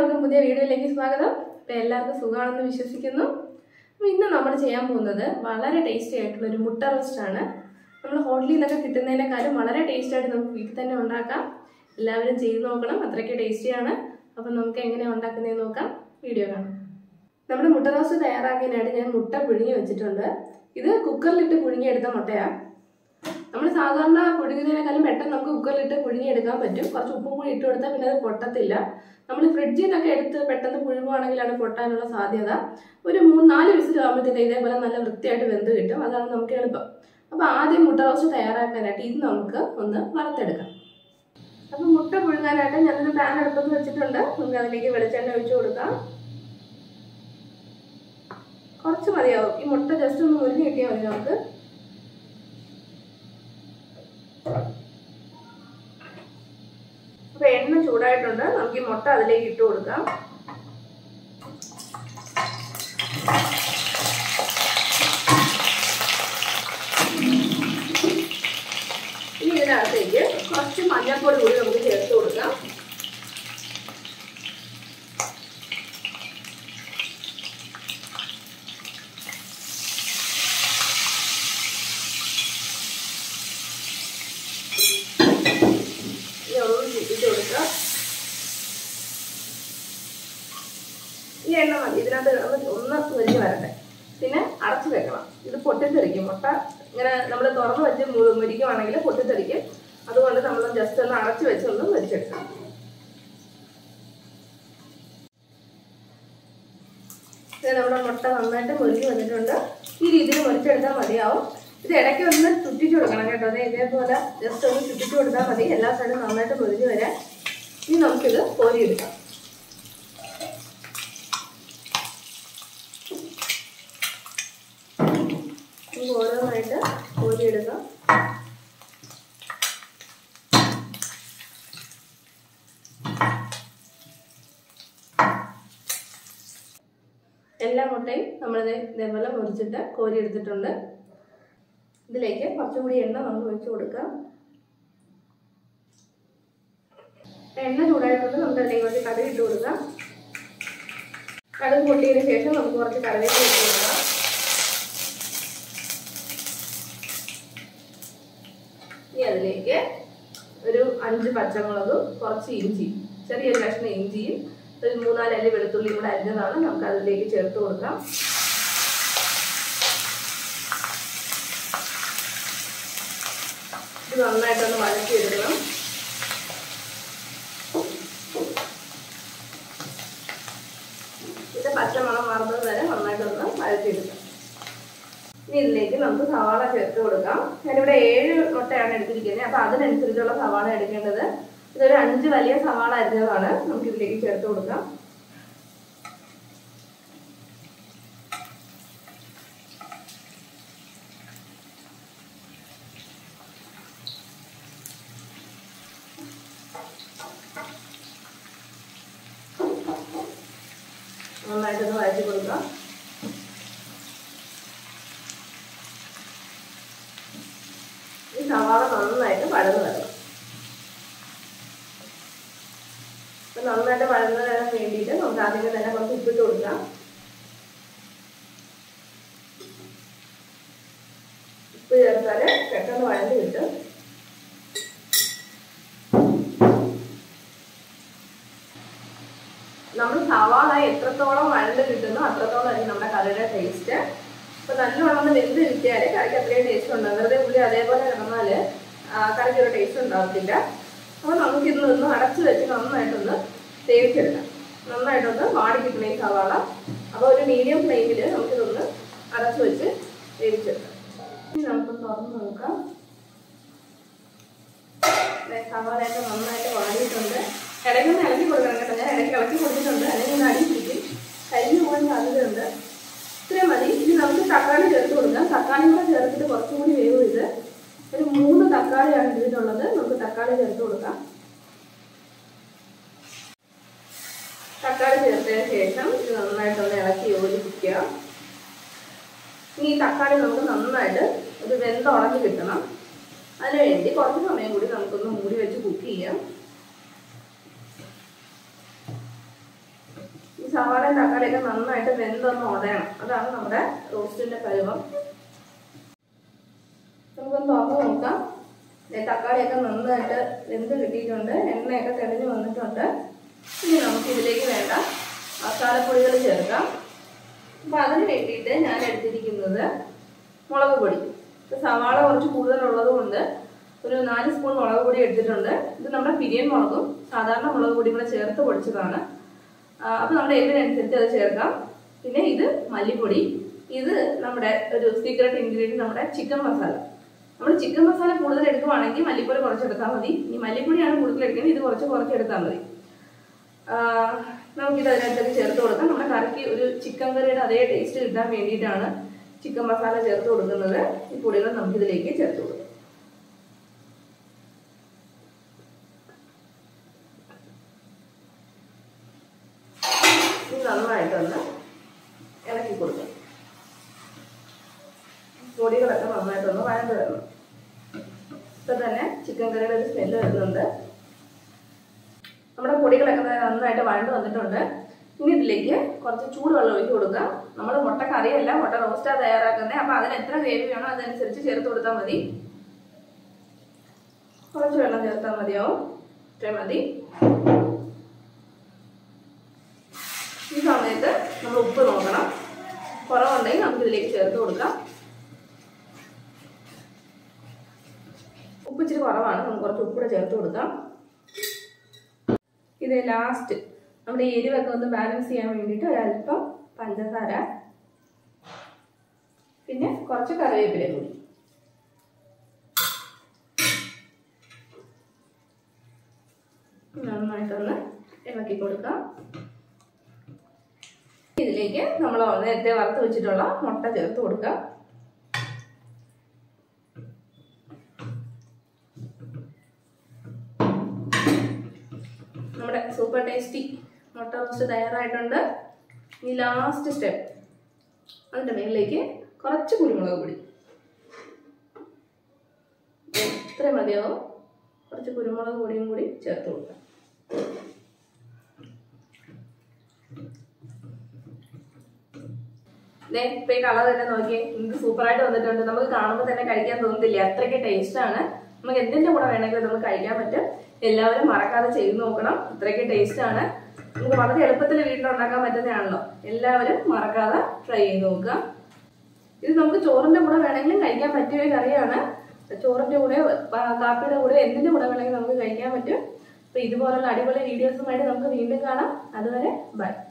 എല്ലാവർക്കും പുതിയ വീഡിയോയിലേക്ക് സ്വാഗതം അപ്പം എല്ലാവർക്കും സുഖമാണെന്ന് വിശ്വസിക്കുന്നു അപ്പോൾ ഇന്ന് നമ്മൾ ചെയ്യാൻ പോകുന്നത് വളരെ ടേസ്റ്റി ആയിട്ടുള്ള ഒരു മുട്ട റോസ്റ്റ് ആണ് നമ്മൾ ഹോട്ടലിൽ നിന്നൊക്കെ കിട്ടുന്നതിനേക്കാളും വളരെ ടേസ്റ്റ് ആയിട്ട് നമുക്ക് വീട്ടിൽ തന്നെ ഉണ്ടാക്കാം എല്ലാവരും ചെയ്ത് നോക്കണം അത്രയ്ക്ക് ടേസ്റ്റിയാണ് അപ്പം നമുക്ക് എങ്ങനെയാണ് ഉണ്ടാക്കുന്നതെന്ന് നോക്കാം വീഡിയോ കാണാം നമ്മുടെ മുട്ട റോസ്റ്റ് തയ്യാറാക്കാനായിട്ട് ഞാൻ മുട്ട പുഴുങ്ങി വെച്ചിട്ടുണ്ട് ഇത് കുക്കറിലിട്ട് പുഴുങ്ങിയെടുത്ത മുട്ടയാണ് നമ്മൾ സാധാരണ പുഴുങ്ങുന്നതിനേക്കാളും പെട്ടെന്ന് നമുക്ക് കുക്കറിലിട്ട് പുഴുങ്ങിയെടുക്കാൻ പറ്റും കുറച്ച് ഉപ്പും കൂടി ഇട്ട് കൊടുത്താൽ പിന്നെ അത് പൊട്ടത്തില്ല നമ്മൾ ഫ്രിഡ്ജിൽ നിന്നൊക്കെ എടുത്ത് പെട്ടെന്ന് പുഴുങ്ങുവാണെങ്കിലാണ് പൊട്ടാനുള്ള സാധ്യത ഒരു മൂന്ന് നാല് വിസിൽ ആകുമ്പോഴത്തേക്ക് ഇതേപോലെ നല്ല വൃത്തിയായിട്ട് വെന്ത് കിട്ടും അതാണ് നമുക്ക് എളുപ്പം അപ്പോൾ ആദ്യം മുട്ട റോസ്റ്റ് തയ്യാറാക്കാനായിട്ട് ഇത് നമുക്ക് ഒന്ന് വറുത്തെടുക്കാം അപ്പോൾ മുട്ട പുഴുങ്ങാനായിട്ട് ഞാനൊരു പാൻ അടുപ്പത്ത് വെച്ചിട്ടുണ്ട് നമുക്ക് അതിലേക്ക് വെളിച്ചെണ്ണ ഒഴിച്ചു കൊടുക്കാം കുറച്ച് മതിയാവും ഈ മുട്ട ജസ്റ്റ് ഒന്ന് മുരിഞ്ഞ് കിട്ടിയാൽ മതി നമുക്ക് അപ്പൊ എണ്ണ ചൂടായിട്ടുണ്ട് നമുക്ക് ഈ മുട്ട അതിലേക്ക് ഇട്ട് കൊടുക്കാം ഇനി ഇതിനകത്തേക്ക് കുറച്ച് മഞ്ഞൾപ്പൊടി കൂടി നമുക്ക് ചേർത്ത് കൊടുക്കാം ഇനി ഒന്ന് ഇട്ട് കൊടുക്കുക ഈ എണ്ണ മതി ഇതിനകത്ത് ഒന്ന് ഒന്ന് മുരിഞ്ഞ് വരട്ടെ പിന്നെ അടച്ചു വെക്കണം ഇത് പൊട്ടിത്തെറിക്കും മുട്ട ഇങ്ങനെ നമ്മൾ തുറന്ന് വെച്ച് മു- മുരിക്കുവാണെങ്കിൽ പൊട്ടിത്തെറിക്കും അതുകൊണ്ട് നമ്മൾ ജസ്റ്റ് ഒന്ന് അടച്ചു വെച്ച് ഒന്ന് മുരിച്ചെടുക്കണം ഇത് നമ്മുടെ മുട്ട നന്നായിട്ട് മുരിഞ്ഞ് വന്നിട്ടുണ്ട് ഈ രീതിയിൽ മുരിച്ചെടുത്താൽ മതിയാവും ഇത് ഇടയ്ക്ക് ഒന്ന് ചുറ്റിച്ചു കൊടുക്കണം കേട്ടോ അതെ ഇതേപോലെ ജസ്റ്റ് ഒന്ന് ചുറ്റിച്ചു കൊടുത്താൽ മതി എല്ലാ സൈഡും നന്നായിട്ട് മുരിഞ്ഞ് വരാൻ ഇനി നമുക്കിത് കോരിയെടുക്കാം നമുക്ക് ഓരോന്നായിട്ട് കോരിയെടുക്കാം എല്ലാ മുട്ടയും നമ്മളിത് ഇതേപോലെ മുറിച്ചിട്ട് കോരി എടുത്തിട്ടുണ്ട് ഇതിലേക്ക് കുറച്ചുകൂടി എണ്ണ നമുക്ക് ഒഴിച്ചു കൊടുക്കാം എണ്ണ ചൂടായിട്ടുണ്ട് നമുക്ക് അതിലേക്ക് കുറച്ച് കടുക് ഇട്ട് കൊടുക്കാം കടുക് പൊട്ടിയതിന് ശേഷം നമുക്ക് കുറച്ച് കറിവേപ്പില ഇട്ട് കൊടുക്കാം ഇനി അതിലേക്ക് ഒരു അഞ്ച് പച്ചമുളകും കുറച്ച് ഇഞ്ചി ചെറിയൊരു കഷ്ണം ഇഞ്ചിയും ഒരു മൂന്നാല് അല്ലി വെളുത്തുള്ളിയും കൂടെ അരിഞ്ഞതാണ് നമുക്ക് അതിലേക്ക് ചേർത്ത് കൊടുക്കാം ഇത് നന്നായിട്ടൊന്ന് വഴറ്റി എടുക്കണം ഇത് പച്ചമണം മാറുന്നത് വരെ നന്നായിട്ടൊന്ന് വഴറ്റിയെടുക്കാം ഇനി ഇതിലേക്ക് നമുക്ക് സവാള ചേർത്ത് കൊടുക്കാം ഞാനിവിടെ ഏഴ് മുട്ടയാണ് എടുത്തിരിക്കുന്നത് അപ്പൊ അതിനനുസരിച്ചുള്ള സവാള എടുക്കേണ്ടത് ഇതൊരു അഞ്ച് വലിയ സവാള അരിഞ്ഞതാണ് നമുക്ക് ഇതിലേക്ക് ചേർത്ത് കൊടുക്കാം നന്നായിട്ടൊന്ന് വഴറ്റി കൊടുക്കാം ഈ സവാള നന്നായിട്ട് വഴന്ന് വരണം അപ്പൊ നന്നായിട്ട് വഴന്ന് വരാൻ വേണ്ടിയിട്ട് നമുക്ക് ആദ്യമേ തന്നെ കുറച്ച് ഉപ്പിട്ട് കൊടുക്കാം ഉപ്പ് ചേർത്താൽ പെട്ടെന്ന് വഴന്ന് കിട്ടും നമ്മൾ സവാള എത്രത്തോളം വഴണ്ട് കിട്ടുന്നു അത്രത്തോളം ആയിരിക്കും നമ്മുടെ കറിയുടെ ടേസ്റ്റ് അപ്പൊ നല്ലോണം വെന്ത് കിട്ടിയാൽ കറിക്ക് അത്രയും ടേസ്റ്റ് ഉണ്ടാവും വെറുതെ ഉള്ളി അതേപോലെ കിടന്നാൽ കറിക്ക് ഒരു ടേസ്റ്റ് ഉണ്ടാവത്തില്ല അപ്പോൾ നമുക്ക് ഇതൊന്ന് അടച്ചു വെച്ച് നന്നായിട്ടൊന്ന് വേവിച്ചെടുക്കാം നന്നായിട്ടൊന്ന് വാടി കിട്ടണം ഈ സവാള അപ്പോൾ ഒരു മീഡിയം ഫ്ലെയിമിൽ നമുക്കിതൊന്ന് അടച്ചു വെച്ച് വേവിച്ചെടുക്കാം ഇനി നമുക്ക് തുറന്ന് നോക്കാം ദേ സവാളയൊക്കെ നന്നായിട്ട് വാടിയിട്ടുണ്ട് ഇടയ്ക്കൊന്ന് ഇളക്കി കൊടുക്കണം കേട്ടോ ഞാൻ ഇടയ്ക്ക് ഇളക്കി കൊടുത്തിട്ടുണ്ട് അല്ലെങ്കിൽ ഒന്ന് അടി പിടിക്കും കരിഞ്ഞു പോകാൻ സാധ്യതയുണ്ട് ഇത്രയും മതി ഇനി നമുക്ക് തക്കാളി ചേർത്ത് കൊടുക്കാം തക്കാളി കൂടെ ചേർത്തിട്ട് കുറച്ചും കൂടി വേവും ഇത് ഒരു മൂന്ന് തക്കാളിയാണ് ഇതിലുള്ളത് നമുക്ക് തക്കാളി ചേർത്ത് കൊടുക്കാം തക്കാളി ചേർത്തതിന് ശേഷം ഇത് നന്നായിട്ടൊന്ന് ഇളക്കി യോജിപ്പിക്കുക ഇനി ഈ തക്കാളി നമുക്ക് നന്നായിട്ട് ഒരു വെന്തുടഞ്ഞ് കിട്ടണം അതിന് വേണ്ടി കുറച്ച് സമയം കൂടി നമുക്കൊന്ന് മൂടി വെച്ച് കുക്ക് ചെയ്യാം സവാളയും തക്കാളിയൊക്കെ നന്നായിട്ട് വെന്തൊന്ന് ഉടയണം അതാണ് നമ്മുടെ റോസ്റ്റിന്റെ പരുവം നമുക്കൊന്ന് തുറന്ന് നോക്കാം ദേ തക്കാളിയൊക്കെ നന്നായിട്ട് വെന്ത് കിട്ടിയിട്ടുണ്ട് എണ്ണയൊക്കെ തെളിഞ്ഞ് വന്നിട്ടുണ്ട് ഇനി നമുക്ക് ഇതിലേക്ക് വേണ്ട മസാലപ്പൊടികൾ ചേർക്കാം അപ്പം അതിന് വേണ്ടിയിട്ട് ഞാൻ എടുത്തിരിക്കുന്നത് മുളക് പൊടി ഇപ്പൊ സവാള കുറച്ച് കൂടുതലുള്ളത് കൊണ്ട് ഒരു നാല് സ്പൂൺ മുളക് പൊടി എടുത്തിട്ടുണ്ട് ഇത് നമ്മുടെ പിരിയൻ മുളകും സാധാരണ മുളക് പൊടി കൂടെ ചേർത്ത് പൊടിച്ചതാണ് അപ്പോൾ നമ്മുടെ എരിവിനനുസരിച്ച് അത് ചേർക്കാം പിന്നെ ഇത് മല്ലിപ്പൊടി ഇത് നമ്മുടെ ഒരു സീക്രട്ട് ഇൻഗ്രീഡിയൻറ്റ് നമ്മുടെ ചിക്കൻ മസാല നമ്മൾ ചിക്കൻ മസാല കൂടുതൽ എടുക്കുവാണെങ്കിൽ മല്ലിപ്പൊടി കുറച്ചെടുത്താൽ മതി ഈ മല്ലിപ്പൊടിയാണ് കൂടുതൽ എടുക്കുന്നത് ഇത് കുറച്ച് കുറച്ചെടുത്താൽ മതി ആ, നമുക്കിത് അതിനകത്തേക്ക് ചേർത്ത് കൊടുക്കാം നമ്മുടെ കറിക്ക് ഒരു ചിക്കൻ കറിയുടെ അതേ ടേസ്റ്റ് കിട്ടാൻ വേണ്ടിയിട്ടാണ് ചിക്കൻ മസാല ചേർത്ത് കൊടുക്കുന്നത് ഈ പൊടികൾ നമുക്കിതിലേക്ക് ചേർത്ത് കൊടുക്കാം ഇത് നന്നായിട്ടൊന്ന് ഇളക്കി കൊടുക്കാം പൊടികളൊക്കെ നന്നായിട്ടൊന്ന് വഴണ്ട് വരണം ഇപ്പൊ തന്നെ ചിക്കൻ കറിയുടെ ഒരു സ്മെല്ല് വരുന്നുണ്ട് നമ്മുടെ പൊടികളൊക്കെ തന്നെ നന്നായിട്ട് വഴണ്ട് വന്നിട്ടുണ്ട് ഇനി ഇതിലേക്ക് കുറച്ച് ചൂടുവെള്ളം ഒഴിച്ച് കൊടുക്കാം നമ്മൾ മുട്ട കറിയല്ല മുട്ട റോസ്റ്റാ തയ്യാറാക്കുന്നത് അപ്പൊ അതിന് എത്ര ഗ്രേവി വേണോ അതനുസരിച്ച് ചേർത്ത് കൊടുത്താൽ മതി കുറച്ച് വെള്ളം ചേർത്താൽ മതിയാവും ഇത്രയും മതി ഈ സമയത്ത് നമ്മൾ ഉപ്പ് നോക്കണം കുറവുണ്ടെങ്കിൽ നമുക്ക് ഇതിലേക്ക് ചേർത്ത് കൊടുക്കാം ഉപ്പ് ഇച്ചിരി കുറവാണ് നമുക്ക് കുറച്ച് ഉപ്പ് കൂടെ ചേർത്ത് കൊടുക്കാം ഇത് ലാസ്റ്റ് നമ്മുടെ എരിവൊക്കെ ഒന്ന് ബാലൻസ് ചെയ്യാൻ വേണ്ടിയിട്ട് ഒരല്പം പഞ്ചസാര പിന്നെ കുറച്ച് കറിവേപ്പില കൂടി നന്നായിട്ടൊന്ന് ഇളക്കി കൊടുക്കാം ഇതിലേക്ക് നമ്മൾ നേരത്തെ വറുത്ത് വെച്ചിട്ടുള്ള മുട്ട ചേർത്ത് കൊടുക്കാം നമ്മുടെ സൂപ്പർ ടേസ്റ്റി മുട്ട റോസ്റ്റ് തയ്യാറായിട്ടുണ്ട് ഇനി ലാസ്റ്റ് സ്റ്റെപ്പ് അതിൻ്റെ മേളിലേക്ക് കുറച്ച് കുരുമുളക് പൊടി ഇത്ര മതിയാവും കുറച്ച് കുരുമുളക് പൊടിയും കൂടി ചേർത്ത് കൊടുക്കാം ദേ, ഇപ്പൊ ഈ കളർ തന്നെ നോക്കിയേ എന്ത് സൂപ്പറായിട്ട് വന്നിട്ടുണ്ട് നമുക്ക് കാണുമ്പോൾ തന്നെ കഴിക്കാൻ തോന്നുന്നില്ല അത്രയ്ക്ക് ടേസ്റ്റ് ആണ് നമുക്ക് എന്തിന്റെ കൂടെ വേണമെങ്കിലും നമുക്ക് കഴിക്കാൻ പറ്റും എല്ലാവരും മറക്കാതെ ചെയ്ത് നോക്കണം അത്രയ്ക്ക് ടേസ്റ്റ് ആണ് നമുക്ക് വളരെ എളുപ്പത്തിൽ വീട്ടിൽ ഉണ്ടാക്കാൻ പറ്റുന്നതാണല്ലോ എല്ലാവരും മറക്കാതെ ട്രൈ ചെയ്ത് നോക്കുക ഇത് നമുക്ക് ചോറിന്റെ കൂടെ വേണമെങ്കിലും കഴിക്കാൻ പറ്റിയ ഒരു കറിയാണ് ചോറിന്റെ കൂടെ ആ, കാപ്പിയുടെ കൂടെ എന്തിന്റെ കൂടെ വേണമെങ്കിലും നമുക്ക് കഴിക്കാൻ പറ്റും അപ്പൊ ഇതുപോലുള്ള അടിപൊളി വീഡിയോസുമായിട്ട് നമുക്ക് വീണ്ടും കാണാം അതുവരെ ബൈ